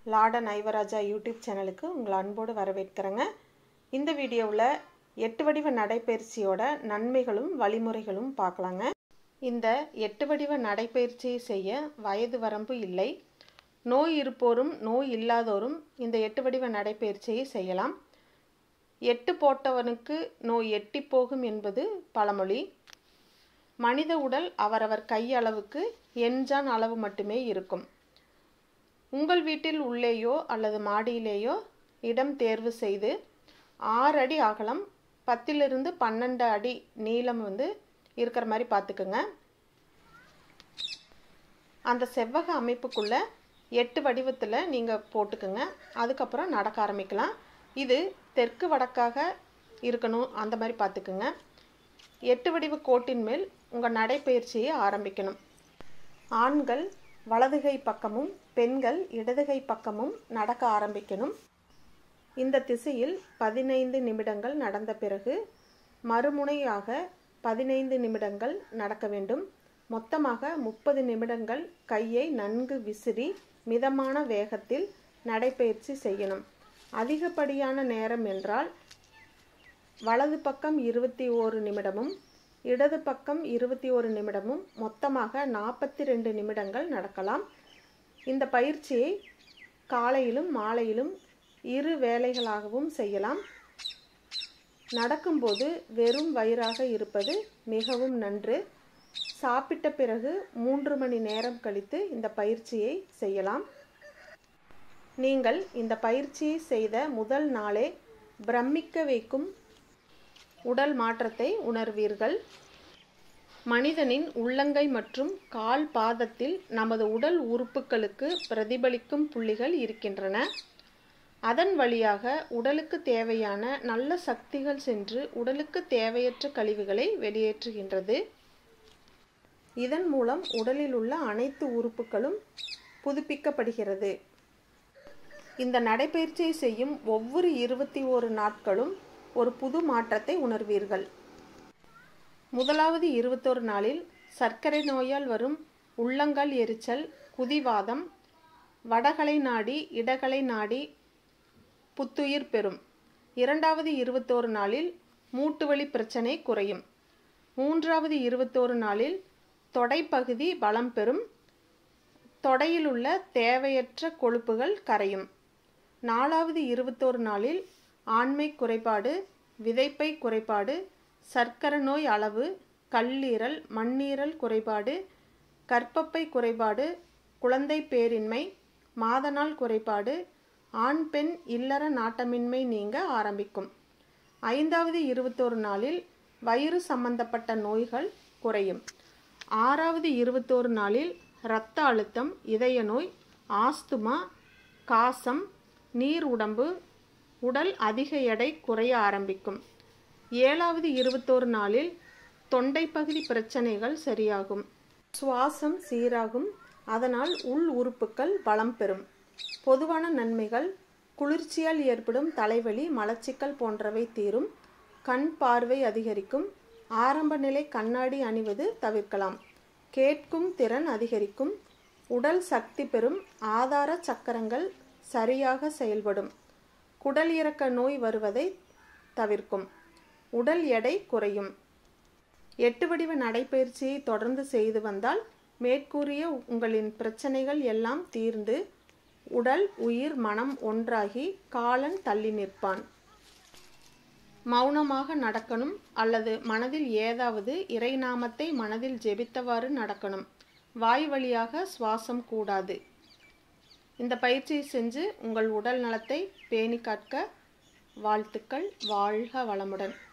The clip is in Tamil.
லாடன் ஐவராஜா யூடியூப் சேனலுக்கு உங்களை அன்போடு வரவேற்கிறேங்க இந்த வீடியோவில் எட்டு வடிவ நடைப்பயிற்சியோட நன்மைகளும் வழிமுறைகளும் பார்க்கலாங்க இந்த எட்டு வடிவ நடைப்பயிற்சியை செய்ய வயது வரம்பு இல்லை நோய் இருப்போரும் நோய் இல்லாதோரும் இந்த எட்டு வடிவ நடைப்பயிற்சியை செய்யலாம் எட்டு போட்டவனுக்கு நோய் எட்டி போகும் என்பது பழமொழி மனித உடல் அவரவர் கையளவுக்கு எண்ஜான் அளவு மட்டுமே இருக்கும் உங்கள் வீட்டில் உள்ளேயோ அல்லது மாடியிலேயோ இடம் தேர்வு செய்து ஆறு அடி அகலம் பத்திலிருந்து பன்னெண்டு அடி நீளம் வந்து இருக்கிற மாதிரி பார்த்துக்குங்க அந்த செவ்வக அமைப்புக்குள்ள எட்டு வடிவத்தில் நீங்கள் போட்டுக்குங்க அதுக்கப்புறம் நடக்க ஆரம்பிக்கலாம் இது தெற்கு வடக்காக இருக்கணும் அந்த மாதிரி பார்த்துக்குங்க எட்டு வடிவ கோட்டின் மேல் உங்கள் நடைப்பயிற்சியை ஆரம்பிக்கணும் ஆண்கள் வலதுகை பக்கமும் பெண்கள் இடதுகை பக்கமும் நடக்க ஆரம்பிக்கணும் இந்த திசையில் பதினைந்து நிமிடங்கள் நடந்த பிறகு மறுமுனையாக பதினைந்து நிமிடங்கள் நடக்க வேண்டும் மொத்தமாக முப்பது நிமிடங்கள் கையை நன்கு விசிறி மிதமான வேகத்தில் நடைப்பயிற்சி செய்யணும் அதிகப்படியான நேரம் என்றால் வலது பக்கம் இருபத்தி ஓரு நிமிடமும் இடது பக்கம் இருபத்தி ஒரு நிமிடமும் மொத்தமாக நாற்பத்தி ரெண்டு நிமிடங்கள் நடக்கலாம் இந்த பயிற்சியை காலையிலும் மாலையிலும் இரு வேளைகளாகவும் செய்யலாம் நடக்கும்போது வெறும் வயிறாக இருப்பது மிகவும் நன்று சாப்பிட்ட பிறகு மூன்று மணி நேரம் கழித்து இந்த பயிற்சியை செய்யலாம் நீங்கள் இந்த பயிற்சியை செய்த முதல் நாளே பிரமிக்க வைக்கும் உடல் மாற்றத்தை உணர்வீர்கள் மனிதனின் உள்ளங்கை மற்றும் கால் பாதத்தில் நமது உடல் உறுப்புகளுக்கு பிரதிபலிக்கும் புள்ளிகள் இருக்கின்றன அதன் வழியாக உடலுக்கு தேவையான நல்ல சக்திகள் சென்று உடலுக்கு தேவையற்ற கழிவுகளை வெளியேற்றுகின்றது இதன் மூலம் உடலில் உள்ள அனைத்து உறுப்புகளும் புதுப்பிக்கப்படுகிறது இந்த நடைப்பயிற்சியை செய்யும் ஒவ்வொரு இருபத்தி ஓரு நாட்களும் ஒரு புது மாற்றத்தை உணர்வீர்கள் முதலாவது இருபத்தொரு நாளில் சர்க்கரை நோயால் வரும் உள்ளங்கால் எரிச்சல் குதிவாதம் வடகலை நாடி இடகலை நாடி புத்துயிர் பெறும் இரண்டாவது இருபத்தோரு நாளில் மூட்டுவலி பிரச்சனை குறையும் மூன்றாவது இருபத்தோரு நாளில் தொடைப்பகுதி பலம் பெறும் தொடையில் உள்ள தேவையற்ற கொழுப்புகள் கரையும் நாலாவது இருபத்தோரு நாளில் ஆண்மை குறைபாடு விதைப்பை குறைபாடு சர்க்கரை நோய் அளவு கல்லீரல் மண்ணீரல் குறைபாடு கற்பப்பை குறைபாடு குழந்தை பேரின்மை மாதநாள் குறைபாடு ஆண் பெண் இல்லற நாட்டமின்மை நீங்க ஆரம்பிக்கும் ஐந்தாவது இருபத்தோரு நாளில் வயிறு சம்பந்தப்பட்ட நோய்கள் குறையும் ஆறாவது இருபத்தோரு நாளில் இரத்த அழுத்தம் இதய நோய் ஆஸ்துமா காசம் நீர் உடம்பு உடல் அதிக எடை குறைய ஆரம்பிக்கும் ஏழாவது இருபத்தோரு நாளில் தொண்டை பகுதி பிரச்சனைகள் சரியாகும் சுவாசம் சீராகும் அதனால் உள் உறுப்புகள் பலம் பெறும் பொதுவான நன்மைகள் குளிர்ச்சியால் ஏற்படும் தலைவலி மலச்சிக்கல் போன்றவை தீரும் கண் பார்வை அதிகரிக்கும் ஆரம்ப நிலை கண்ணாடி அணிவது தவிர்க்கலாம் கேட்கும் திறன் அதிகரிக்கும் உடல் சக்தி பெறும் ஆதார சக்கரங்கள் சரியாக செயல்படும் குடல் இறக்க நோய் வருவதை தவிர்க்கும் உடல் எடை குறையும் எட்டு வடிவ நடைப்பயிற்சியை தொடர்ந்து செய்து வந்தால் மேற்கூறிய உங்களின் பிரச்சனைகள் எல்லாம் தீர்ந்து உடல் உயிர் மனம் ஒன்றாகி காலன் தள்ளி நிற்பான் மௌனமாக நடக்கணும் அல்லது மனதில் ஏதாவது இறைநாமத்தை மனதில் ஜெபித்தவாறு நடக்கணும் வாய் வழியாக சுவாசம் கூடாது இந்த பயிற்சியை செஞ்சு உங்கள் உடல் நலத்தை பேணி காக்க வாழ்த்துக்கள் வாழ்க வளமுடன்